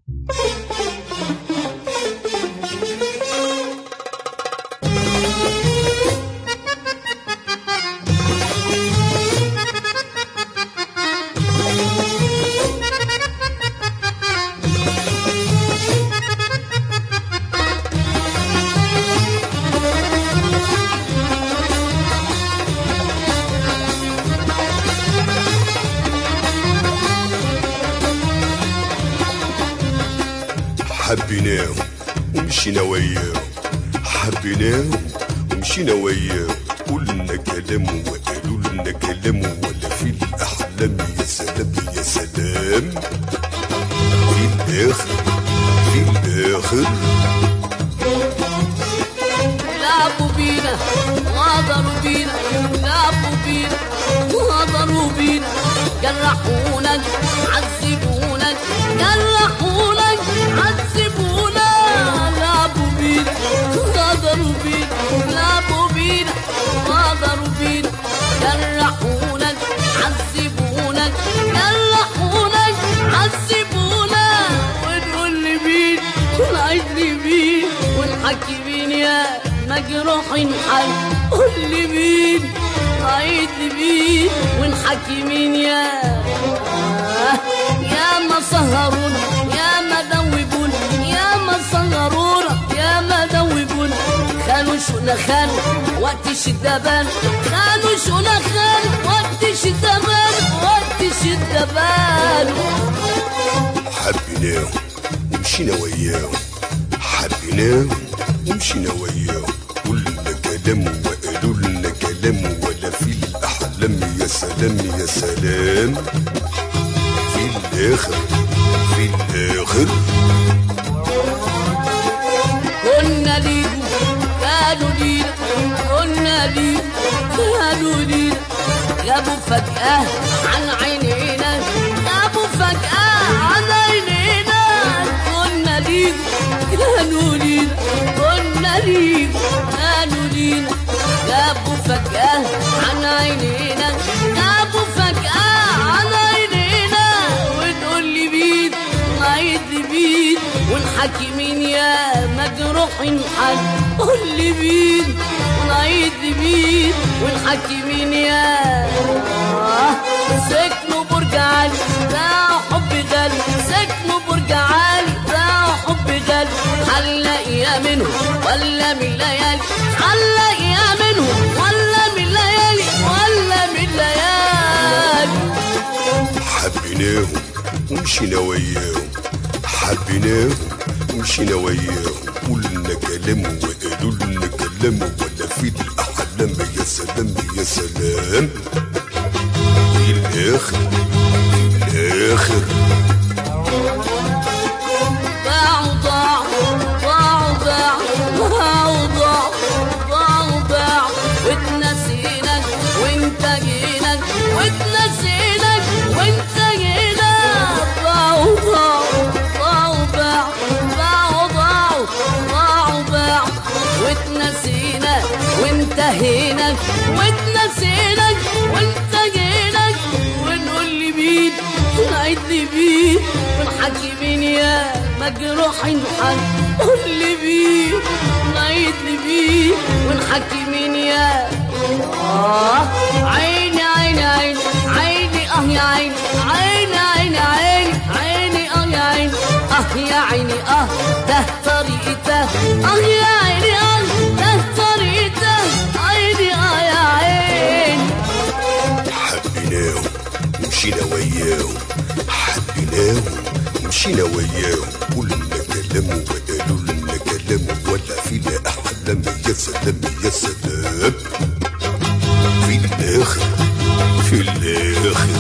حبيناه ومشينا وياه حبيناه ومشينا وياه قلنا كلام وقالوا لنا كلام ولا في الأحلام يا سلام يا سلام في الآخر في الآخر لعبوا بينا غدروا بينا لعبوا بينا غدروا بينا جرحونا عذبونا جرحونا عذبونا لعبوا بينا غدروا بينا لعبوا بينا غدروا بينا جرحونا عذبونا جرحونا عذبونا ونقول لمين ونعيد لمين ونحكي مين يا مجروح حل قول لي مين عيد لي مين ونحكي مين يا آه يا ما سهرونا يا ما دوبونا يا ما سهرونا يا ما دوبونا خانوا شونا خانوا وقت الشدة بان خانوا شونا خانوا وقت الشدة بان وقت الشدة بان حبيناه ومشينا وياه حبيناه ومشينا وياه قلنا كلام وقالوا لنا كلام ولا في الأحلام يا سلام يا سلام في الآخر في الآخر كنا ليكم كانوا لينا كنا ليكم كانوا لينا غابوا فجأة عن عينينا غابوا فجأة عن عينينا كنا ليكم كانوا لينا كنا ليكم كانوا لينا غابوا فجأة عن عينينا غابوا فجأة عن عينينا ونقول لي مين نعيد لي مين ونحكي مين يا مجروح حد قول لي مين ونعيد لي مين ونحكي مين يا آه سكنوا برج عالي ده حب غالي سكنوا برج عالي ده حب غالي هنلاقيها منهم ولا من ليالي هنلاقيها منهم ولا من ليالي ولا من ليالي حبيناهم ومشينا وياهم حبيناهم ومشينا وياهم قلنا كلام وقالوا لنا كلام ولا في الأحلام يا سلام يا سلام في الآخر في الآخر ضاعوا ضاعوا ضاعوا ضاعوا ضاعوا ضاعوا ضاعوا ضاعوا واتنسينا وانت جينا واتنسينا وانت جينا ضاعوا ضاعوا ضاعوا ضاعوا ضاعوا ضاعوا ضاعوا ضاعوا واتنسينا وانتهينا واتنسينا وانتهينا ونقول لي مين ونعيد لي مين ونحكي مين يا مجروح حد قول لي مين ونعيد لي مين ونحكي مين يا آه عيني عيني عيني عيني اه يا عيني عيني عيني عيني عيني اه يا عيني اه يا عيني اه ده طريقته اه يا عيني اه ده طريقته عيني اه يا عيني حبيناهم ومشينا وياهم حبيناهم ومشينا وياهم قلنا كلام وقالوا لنا كلام ولا فينا أحلام يا سلام يا سلام في الآخر في الآخر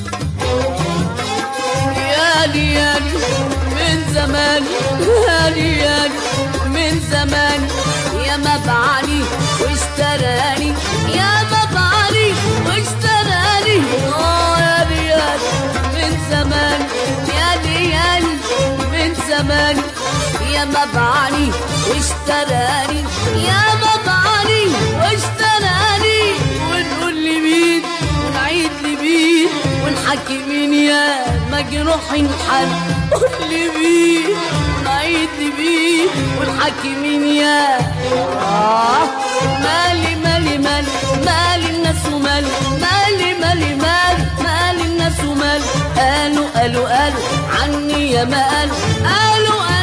يالي يالي من زمان يالي يالي من زمان يا ما بعلي واشتراني يا ما بعلي واشتراني اه يالي يالي من زمان يالي يالي من زمان يا ما بعلي واشتراني يا ما بعلي واشتراني ونقول لي مين ونعيد لي مين ونحكي مين يا مجروح حد قول لي مين حاكمين يا آه مالي مالي مالي مالي الناس ومالي مالي مالي مالي مالي الناس ومالي قالوا قالوا قالوا عني يا ما قالوا قالوا